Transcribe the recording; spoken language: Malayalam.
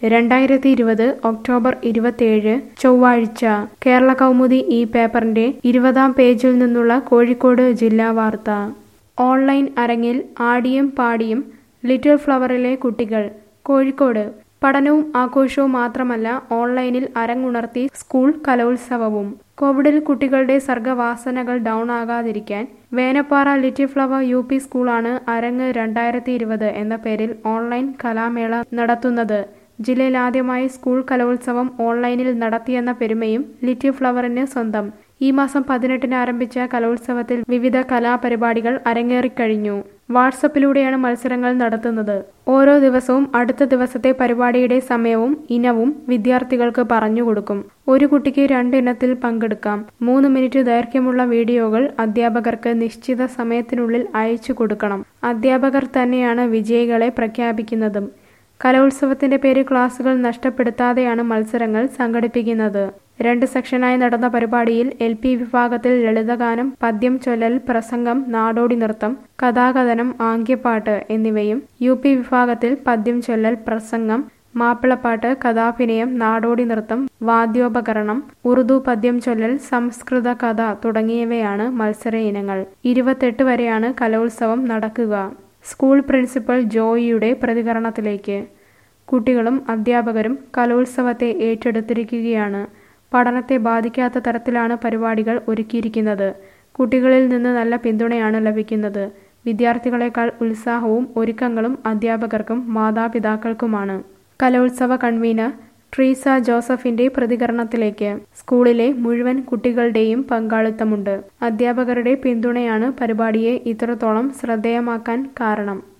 രണ്ടായിരത്തി ഇരുപത് ഒക്ടോബർ ഇരുപത്തിയേഴ് ചൊവ്വാഴ്ച കേരള കൗമുദി ഈ പേപ്പറിന്റെ ഇരുപതാം പേജിൽ നിന്നുള്ള കോഴിക്കോട് ജില്ലാ വാർത്ത ഓൺലൈൻ അരങ്ങിൽ ആടിയും പാടിയും ലിറ്റിൽ ഫ്ലവറിലെ കുട്ടികൾ കോഴിക്കോട് പഠനവും ആഘോഷവും മാത്രമല്ല ഓൺലൈനിൽ അരങ്ങുണർത്തി സ്കൂൾ കലോത്സവവും കോവിഡിൽ കുട്ടികളുടെ സർഗവാസനകൾ ഡൗൺ ആകാതിരിക്കാൻ Venappara little flower U P സ്കൂളാണ് അരങ്ങ് രണ്ടായിരത്തി ഇരുപത് എന്ന പേരിൽ ഓൺലൈൻ കലാമേള നടത്തുന്നത് ജില്ലയിൽ ആദ്യമായി സ്കൂൾ കലോത്സവം ഓൺലൈനിൽ നടത്തിയെന്ന പെരുമയും ലിറ്റിൽ ഫ്ലവറിന് സ്വന്തം ഈ മാസം പതിനെട്ടിന് ആരംഭിച്ച കലോത്സവത്തിൽ വിവിധ കലാപരിപാടികൾ അരങ്ങേറിക്കഴിഞ്ഞു വാട്സപ്പിലൂടെയാണ് മത്സരങ്ങൾ നടത്തുന്നത് ഓരോ ദിവസവും അടുത്ത ദിവസത്തെ പരിപാടിയുടെ സമയവും ഇനവും വിദ്യാർത്ഥികൾക്ക് പറഞ്ഞുകൊടുക്കും ഒരു കുട്ടിക്ക് രണ്ടിനത്തിൽ പങ്കെടുക്കാം മൂന്ന് മിനിറ്റ് ദൈർഘ്യമുള്ള വീഡിയോകൾ അധ്യാപകർക്ക് നിശ്ചിത സമയത്തിനുള്ളിൽ അയച്ചു കൊടുക്കണം അധ്യാപകർ തന്നെയാണ് വിജയികളെ പ്രഖ്യാപിക്കുന്നതും കലോത്സവത്തിന്റെ പേര് ക്ലാസുകൾ നഷ്ടപ്പെടുത്താതെയാണ് മത്സരങ്ങൾ സംഘടിപ്പിക്കുന്നത് രണ്ട് സെക്ഷനായി നടന്ന പരിപാടിയിൽ എൽ പി വിഭാഗത്തിൽ ലളിതഗാനം പദ്യം ചൊല്ലൽ പ്രസംഗം നാടോടി നൃത്തം കഥാകഥനം ആംഗ്യപ്പാട്ട് എന്നിവയും യു പി വിഭാഗത്തിൽ പദ്യം ചൊല്ലൽ പ്രസംഗം മാപ്പിളപ്പാട്ട് കഥാഭിനയം നാടോടി നൃത്തം വാദ്യോപകരണം ഉറുദു പദ്യം ചൊല്ലൽ സംസ്കൃത കഥ തുടങ്ങിയവയാണ് മത്സര ഇനങ്ങൾ ഇരുപത്തെട്ട് വരെയാണ് കലോത്സവം നടക്കുക സ്കൂൾ പ്രിൻസിപ്പൽ ജോയിയുടെ പ്രതികരണത്തിലേക്ക് കുട്ടികളും അധ്യാപകരും കലോത്സവത്തെ ഏറ്റെടുത്തിരിക്കുകയാണ് പഠനത്തെ ബാധിക്കാത്ത തരത്തിലാണ് പരിപാടികൾ ഒരുക്കിയിരിക്കുന്നത് കുട്ടികളിൽ നിന്ന് നല്ല പിന്തുണയാണ് ലഭിക്കുന്നത് വിദ്യാർത്ഥികളെക്കാൾ ഉത്സാഹവും ഒരുക്കങ്ങളും അധ്യാപകർക്കും മാതാപിതാക്കൾക്കുമാണ് കലോത്സവ കൺവീനർ ട്രീസ ജോസഫിന്റെ പ്രതികരണത്തിലേക്ക് സ്കൂളിലെ മുഴുവൻ കുട്ടികളുടെയും പങ്കാളിത്തമുണ്ട് അധ്യാപകരുടെ പിന്തുണയാണ് പരിപാടിയെ ഇത്രത്തോളം ശ്രദ്ധേയമാക്കാൻ കാരണം